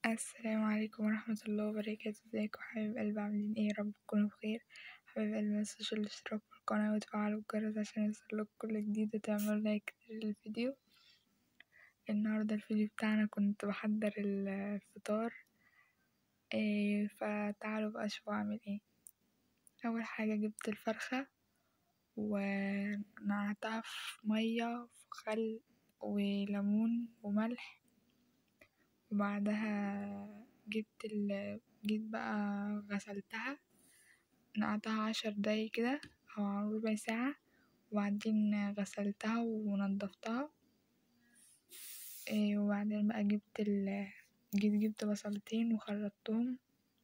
السلام عليكم ورحمة الله وبركاته ازيكم حبايب قلبي عاملين ايه يارب تكونوا بخير حبايب قلبي متنسوش الاشتراك في القناة وتفعلوا الجرس عشان يوصلكوا كل جديد وتعملوا لايك كتير للفيديو النهاردة الفيديو بتاعنا كنت بحضر الفطار إيه فتعالوا بقى شوفوا اعمل ايه اول حاجة جبت الفرخة ونقعتها في مية في خل وليمون وملح وبعدها جبت ال جيت بقى غسلتها نقعتها عشر دقايق كده أو ربع ساعة وبعدين غسلتها ونضفتها وبعدين بقى جبت ال جيت جبت بصلتين وخرطتهم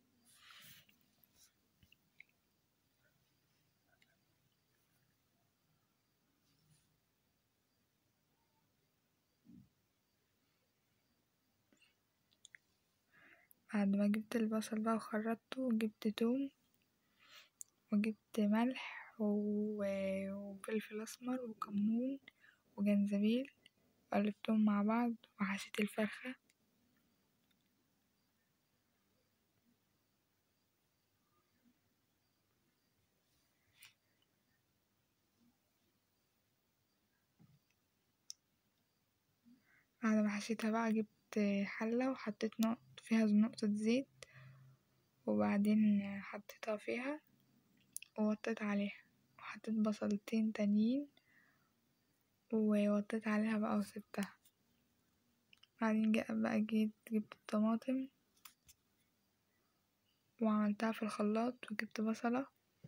بعد ما جبت البصل بقى وخرطته جبت توم وجبت ملح وفلفل أسمر وكمون وجنزبيل وقلبتهم مع بعض وحشيت الفرخة بعد ما حشيتها بقى جبت حلة وحطيت نقط فيها نقطة زيت وبعدين حطيتها فيها ووطيت عليها وحطيت بصلتين تانيين ووطيت عليها بقى وسبتها بعدين بقى جيت جبت الطماطم وعملتها في الخلاط وجبت بصلة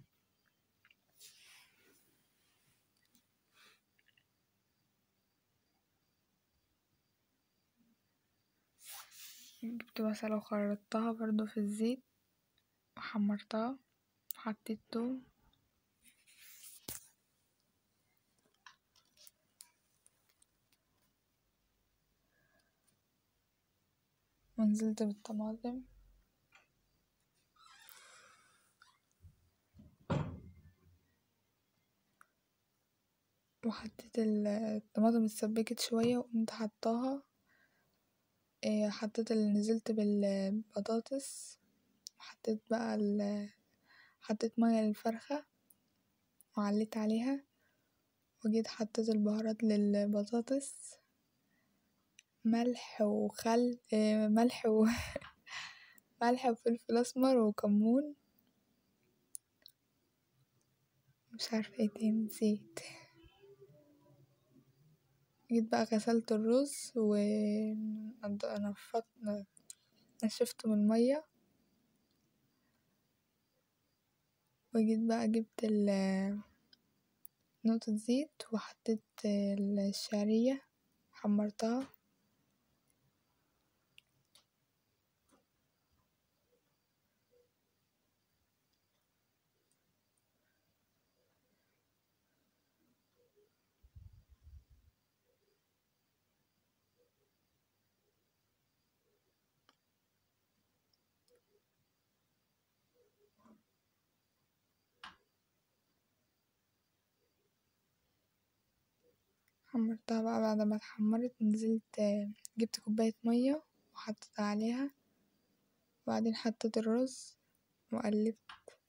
جبت بصلة وخرطتها برضه في الزيت وحمرتها وحطيت توم ونزلت بالطماطم وحطيت الطماطم اتسبكت شوية وقمت حطاها حطيت نزلت بالبطاطس وحطيت بقى ال حطيت ميا للفرخة وعليت عليها وجيت حطيت البهارات للبطاطس ملح وخل ملح و ملح وفلفل أسمر وكمون مش عارفة ايه تاني نسيت جيت بقى غسلت الرز و نفضت نشفته من المية وجيت بقى جبت نقطة زيت وحطيت الشعرية حمرتها حمرتها بقى بعد ما اتحمرت نزلت جبت كوباية مية وحطيتها عليها وبعدين حطيت الرز وقلبت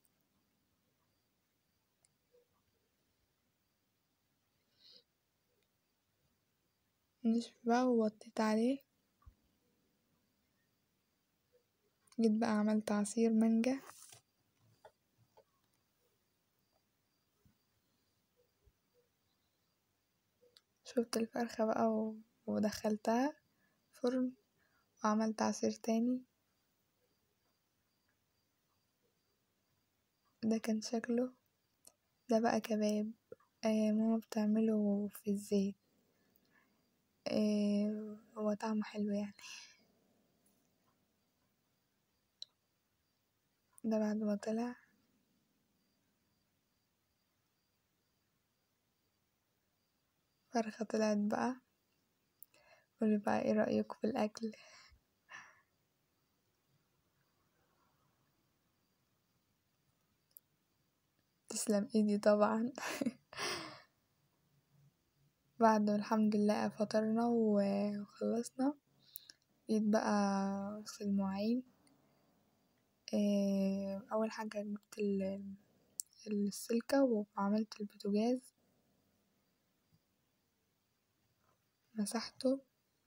نشف بقى ووطيت عليه جيت بقى عملت عصير مانجا شفت الفرخة بقى ودخلتها فرن وعملت عصير تاني ده كان شكله ده بقى كباب ماما بتعمله في الزيت هو طعمه حلو يعني ده بعد ما طلع فرخة طلعت بقى قولي بقى ايه رأيكم في الأكل تسلم ايدي طبعا بعد الحمد لله فطرنا وخلصنا جيت بقى اغسل المواعين اول حاجة جبت السلكة وعملت البوتجاز مسحته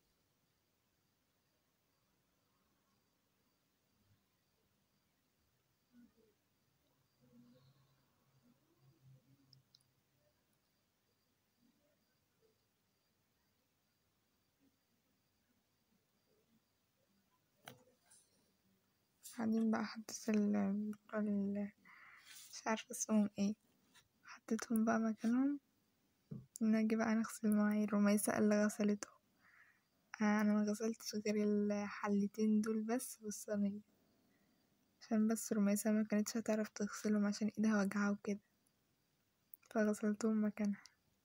بعدين بقى حطيت ال مش عارفة اسمهم ايه حطيتهم بقى مكانهم نيجي بقى نغسل المواعين رميسة اللي غسلتهم انا مغسلتش غير الحلتين دول بس والصينية عشان بس رميسة مكانتش هتعرف تغسلهم عشان ايدها وجعها وكده فغسلتهم مكانها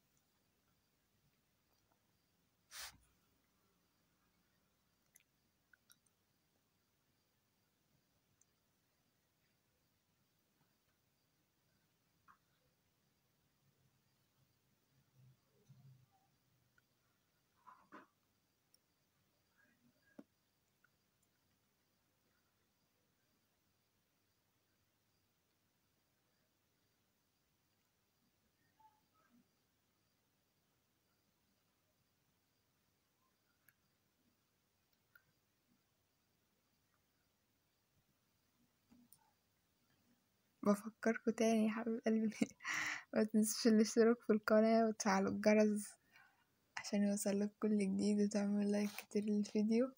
بفكركوا تاني يا حبايب قلبي متنسوش الاشتراك في القناة وتفعلوا الجرس عشان يوصلك كل جديد وتعملوا لايك كتير للفيديو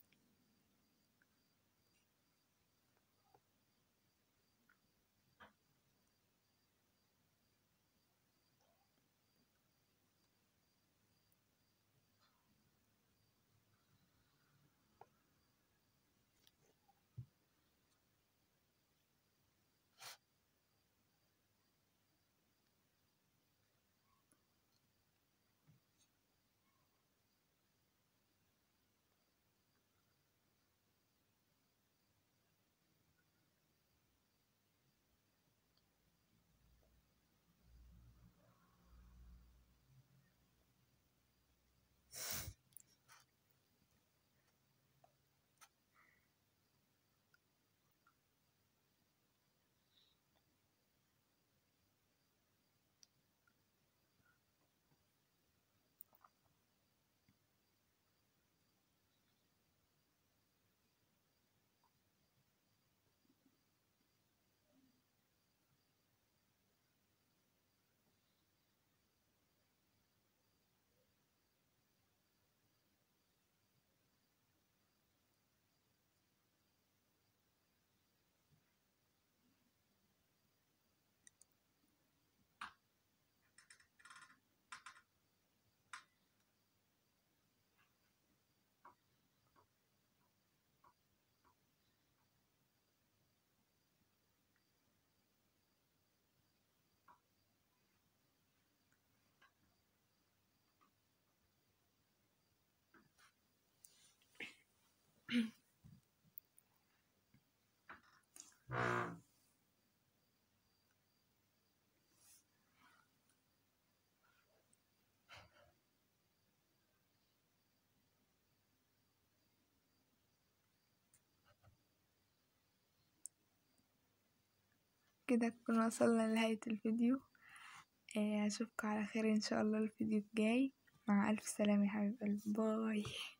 كده نكون وصلنا لنهاية الفيديو اشوفكم على خير ان شاء الله الفيديو الجاي مع الف سلامة يا حبيب قلبي باي